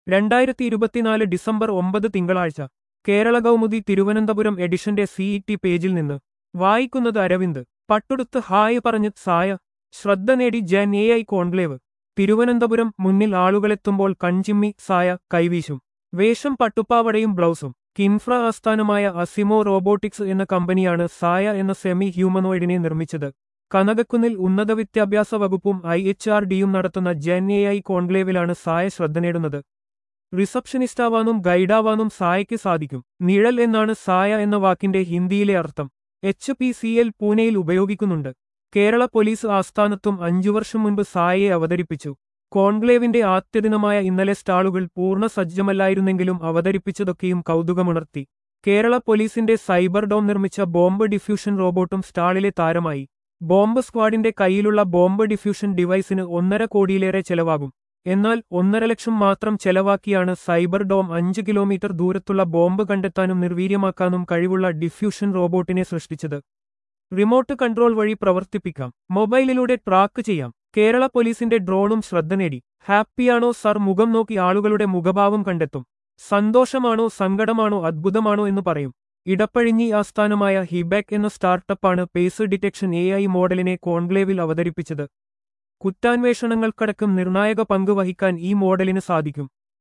രണ്ടായിരത്തി ഇരുപത്തിനാല് ഡിസംബർ ഒമ്പത് തിങ്കളാഴ്ച കേരള കൗമുദി തിരുവനന്തപുരം എഡിഷന്റെ സിഇടി പേജിൽ നിന്ന് വായിക്കുന്നത് അരവിന്ദ് പട്ടുടുത്ത് ഹായ് പറഞ്ഞ് സായ ശ്രദ്ധ നേടി gen A I conclave Thiruvananthapuram മുന്നിൽ ആളുകളെത്തുമ്പോൾ കൺചിമ്മി സായ കൈവീശും വേഷം പട്ടുപ്പാവടയും ബ്ലൗസും കിൻഫ്ര ആസ്ഥാനമായ അസിമോ റോബോട്ടിക്സ് എന്ന കമ്പനിയാണ് സായ എന്ന സെമി ഹ്യൂമനോയിഡിനെ നിർമ്മിച്ചത് കനകക്കുന്നിൽ ഉന്നത വിദ്യാഭ്യാസ വകുപ്പും ഐ എച്ച് ആർ ഡിയും നടത്തുന്ന ജൻ എ ഐ കോൺക്ലേവിലാണ് സായ ശ്രദ്ധ നേടുന്നത് റിസപ്ഷനിസ്റ്റാവാനും ഗൈഡാവാനും സായയ്ക്ക് സാധിക്കും നിഴൽ എന്നാണ് സായ എന്ന വാക്കിന്റെ ഹിന്ദിയിലെ അർത്ഥം എച്ച് പി സി എൽ പൂനെയിൽ ഉപയോഗിക്കുന്നുണ്ട് കേരള പോലീസ് ആസ്ഥാനത്തും അഞ്ചു വർഷം മുൻപ് സായയെ അവതരിപ്പിച്ചു കോൺക്ലേവിന്റെ ആദ്യദിനമായ ഇന്നലെ സ്റ്റാളുകൾ പൂർണ്ണ സജ്ജമല്ലായിരുന്നെങ്കിലും അവതരിപ്പിച്ചതൊക്കെയും കൗതുകമുണർത്തി കേരള പോലീസിന്റെ സൈബർ ഡോം നിർമ്മിച്ച ബോംബ് ഡിഫ്യൂഷൻ റോബോട്ടും സ്റ്റാളിലെ താരമായി ബോംബ് സ്ക്വാഡിന്റെ കയ്യിലുള്ള ബോംബ് ഡിഫ്യൂഷൻ ഡിവൈസിന് ഒന്നര കോടിയിലേറെ ചെലവാകും എന്നാൽ ഒന്നര ലക്ഷം മാത്രം ചെലവാക്കിയാണ് സൈബർ ഡോം അഞ്ച് കിലോമീറ്റർ ദൂരത്തുള്ള ബോംബ് കണ്ടെത്താനും നിർവീര്യമാക്കാനും കഴിവുള്ള ഡിഫ്യൂഷൻ റോബോട്ടിനെ സൃഷ്ടിച്ചത് റിമോട്ട് കൺട്രോൾ വഴി പ്രവർത്തിപ്പിക്കാം മൊബൈലിലൂടെ ട്രാക്ക് ചെയ്യാം കേരള പോലീസിന്റെ ഡ്രോണും ശ്രദ്ധ നേടി ഹാപ്പിയാണോ സർ മുഖം നോക്കി ആളുകളുടെ മുഖഭാവം കണ്ടെത്തും സന്തോഷമാണോ സങ്കടമാണോ അദ്ഭുതമാണോ എന്ന് പറയും ഇടപ്പഴിഞ്ഞി ആസ്ഥാനമായ ഹിബാക് എന്ന സ്റ്റാർട്ടപ്പാണ് പേസ് ഡിറ്റക്ഷൻ എ ഐ മോഡലിനെ കോൺക്ലേവിൽ അവതരിപ്പിച്ചത് കുറ്റാന്വേഷണങ്ങൾക്കടക്കം നിർണായക പങ്ക് വഹിക്കാൻ ഈ മോഡലിന് സാധിക്കും